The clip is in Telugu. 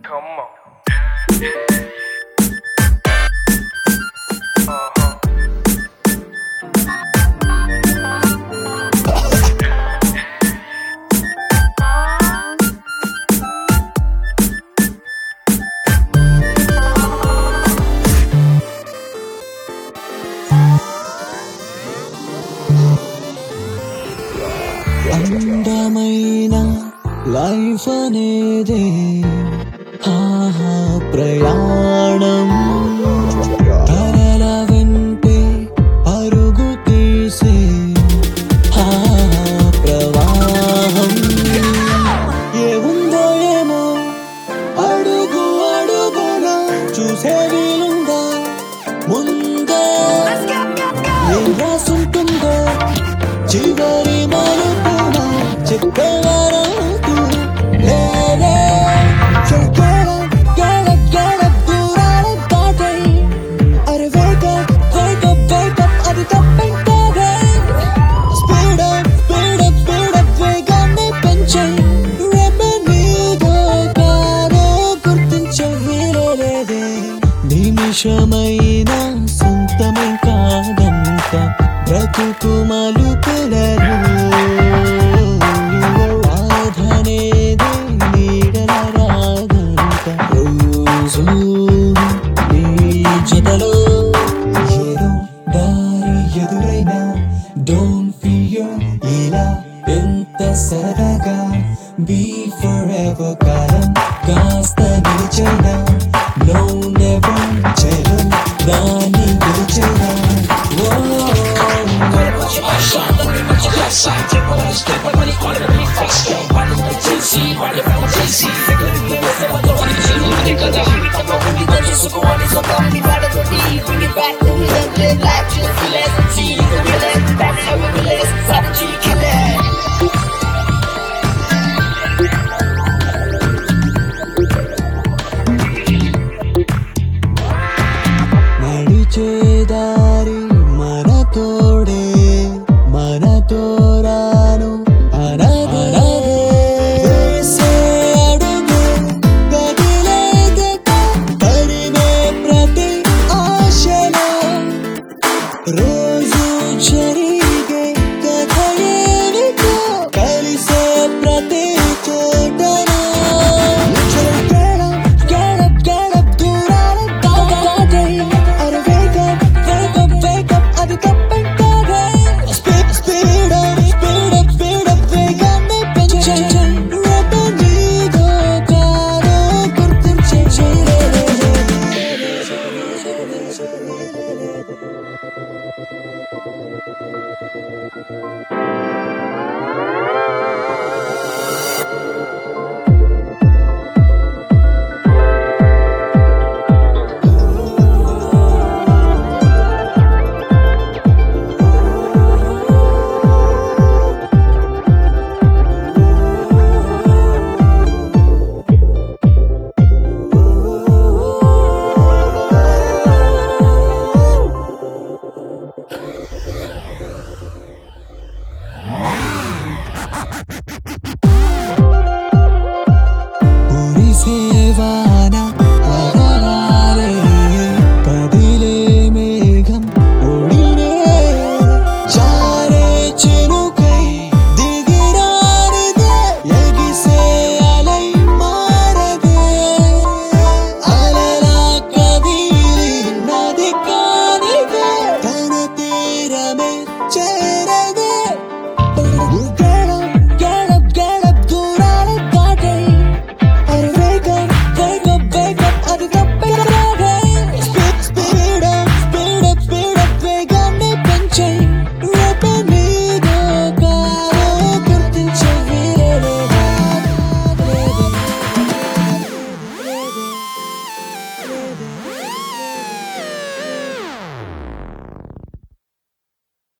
Come on. Uh-huh. అందమైన లైఫ్ అనేది ఆహా ప్రయాణం తరల వెంటే అరుగు తీసే ఆహా ప్రవాహం ఏముందో ఏమో అడుగు అడుగున చూసే వీలుందా ముందే ఏం రాసుంటుందో చివరి మలుపున చెప్పేవారంటూ లేదే చెక్కేడ గడ గడ దూరాల దాటై అరే wake up, wake up, wake up, అది తప్పేం కాదే Speed up, speed up, speed up, వేగాన్ని పెంచై రేపే నీదో కాదో గుర్తించే వీలే లేదే నిమిషమైన సొంతమే కాదంట బ్రతుకు మలుపులలో బాధనేదే నీడల రాగంట రోజు నీ జతలో ఏదో దారి ఎదురైనా డోంట్ ఫియర్ ఇలా ఎంత సరదాగా బీ ఫర్ ఎవర్ కాలం కాస్త నిలిచైనా నో నెవర్ చెలం దాన్ని గెలిచైనా ఓ